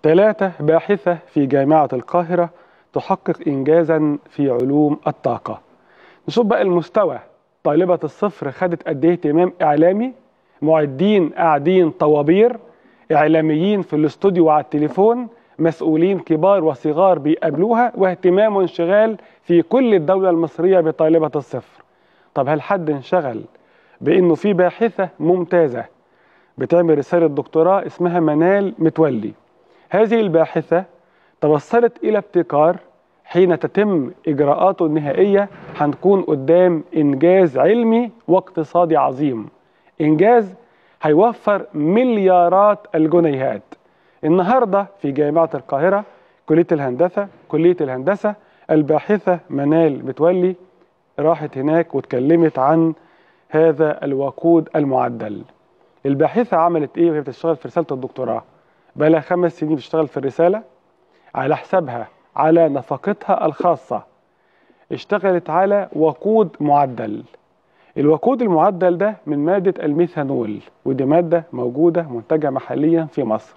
ثلاثة باحثة في جامعة القاهرة تحقق إنجازا في علوم الطاقة نشوف بقى المستوى طالبة الصفر خدت قد ايه اهتمام إعلامي معدين قاعدين طوابير إعلاميين في الاستوديو وعلى التليفون مسؤولين كبار وصغار بيقابلوها واهتمام وانشغال في كل الدولة المصرية بطالبة الصفر طب هل حد انشغل بأنه في باحثة ممتازة بتعمل رسالة دكتوراه اسمها منال متولي هذه الباحثة توصلت إلى ابتكار حين تتم إجراءاته النهائية هنكون قدام إنجاز علمي واقتصادي عظيم إنجاز هيوفر مليارات الجنيهات النهاردة في جامعة القاهرة كلية الهندسة كلية الهندسة الباحثة منال متولي راحت هناك واتكلمت عن هذا الوقود المعدل الباحثة عملت ايه وهي بتشتغل في رسالة الدكتوراه بقى لها خمس سنين بتشتغل في الرسالة على حسابها على نفقتها الخاصة اشتغلت على وقود معدل الوقود المعدل ده من مادة الميثانول ودي مادة موجودة منتجة محليا في مصر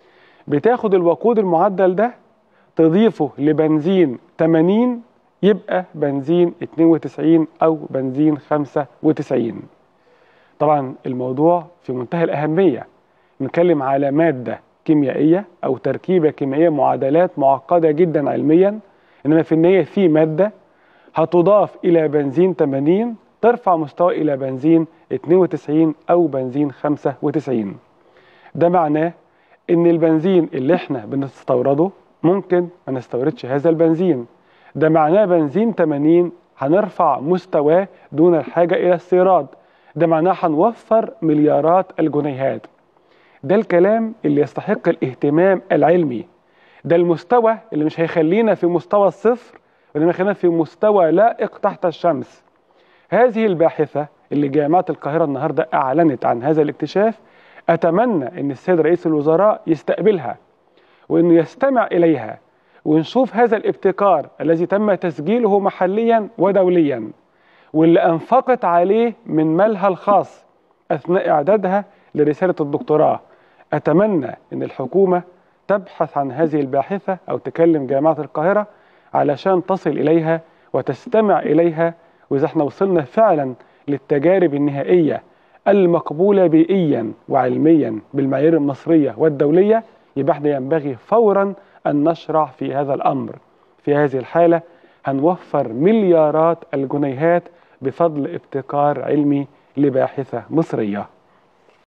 بتاخد الوقود المعدل ده تضيفه لبنزين 80 يبقى بنزين 92 أو بنزين 95 طبعا الموضوع في منتهى الأهمية نتكلم على مادة كيميائية أو تركيبة كيميائية معادلات معقدة جدا علميا إنما في النهاية في مادة هتضاف إلى بنزين 80 ترفع مستوى إلى بنزين 92 أو بنزين 95 ده معناه إن البنزين اللي إحنا بنستورده ممكن ما نستوردش هذا البنزين ده معناه بنزين 80 هنرفع مستواه دون الحاجة إلى استيراد ده معناه هنوفر مليارات الجنيهات ده الكلام اللي يستحق الاهتمام العلمي ده المستوى اللي مش هيخلينا في مستوى الصفر وإنما يخلينا في مستوى لائق تحت الشمس هذه الباحثة اللي جامعة القاهرة النهاردة أعلنت عن هذا الاكتشاف أتمنى أن السيد رئيس الوزراء يستقبلها وأنه يستمع إليها ونشوف هذا الابتكار الذي تم تسجيله محليا ودوليا واللي أنفقت عليه من مالها الخاص أثناء إعدادها لرسالة الدكتوراه أتمنى أن الحكومة تبحث عن هذه الباحثة أو تكلم جامعة القاهرة علشان تصل إليها وتستمع إليها وإذا احنا وصلنا فعلا للتجارب النهائية المقبولة بيئيا وعلميا بالمعايير المصرية والدولية يبقى احنا ينبغي فورا أن نشرع في هذا الأمر في هذه الحالة هنوفر مليارات الجنيهات بفضل ابتكار علمي لباحثة مصرية